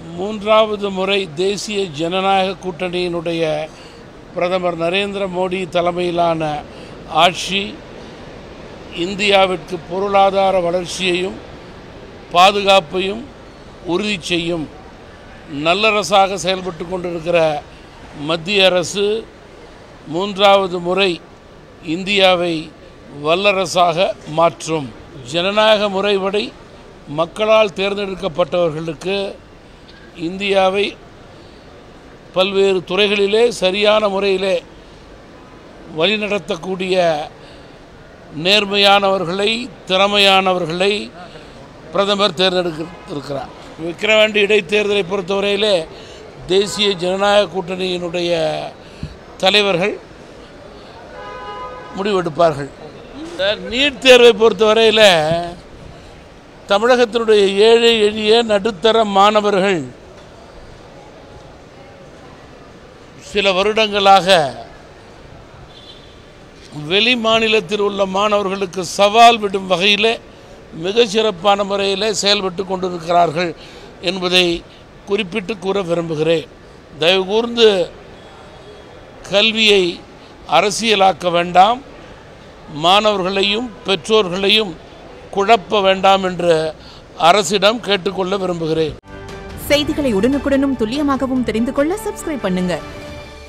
மூன்றாவது முறை தேசிய ஜனநாயக கூட்டணியினுடைய பிரதமர் நரேந்திர மோடி தலைமையிலான ஆட்சி இந்தியாவிற்கு பொருளாதார வளர்ச்சியையும் பாதுகாப்பையும் உறுதி செய்யும் நல்லரசாக செயல்பட்டு கொண்டிருக்கிற மத்திய அரசு மூன்றாவது முறை இந்தியாவை வல்லரசாக மாற்றும் ஜனநாயக முறைப்படி மக்களால் தேர்ந்தெடுக்கப்பட்டவர்களுக்கு இந்தியாவை பல்வேறு துறைகளிலே சரியான முறையிலே வழிநடத்தக்கூடிய நேர்மையானவர்களை திறமையானவர்களை பிரதமர் தேர்ந்தெடுக்க இருக்கிறார் விக்கிரவாண்டி இடைத்தேர்தலை பொறுத்தவரையிலே தேசிய ஜனநாயக கூட்டணியினுடைய தலைவர்கள் முடிவெடுப்பார்கள் இந்த நீட் தேர்வை பொறுத்தவரையில் தமிழகத்தினுடைய ஏழை எளிய நடுத்தர மாணவர்கள் சில வருடங்களாக வெளி மாநிலத்தில் உள்ள மாணவர்களுக்கு சவால் விடும் வகையில் மிகச் சிறப்பான முறையில் செயல்பட்டு கொண்டிருக்கிறார்கள் என்பதை குறிப்பிட்டு கூற விரும்புகிறேன் தயவு கூர்ந்து கல்வியை அரசியலாக்க வேண்டாம் மாணவர்களையும் பெற்றோர்களையும் குழப்ப வேண்டாம் என்று அரசிடம் கேட்டுக்கொள்ள விரும்புகிறேன் செய்திகளை உடனுக்குடனும் துல்லியமாகவும் தெரிந்து கொள்ள சப்ஸ்கிரைப் பண்ணுங்க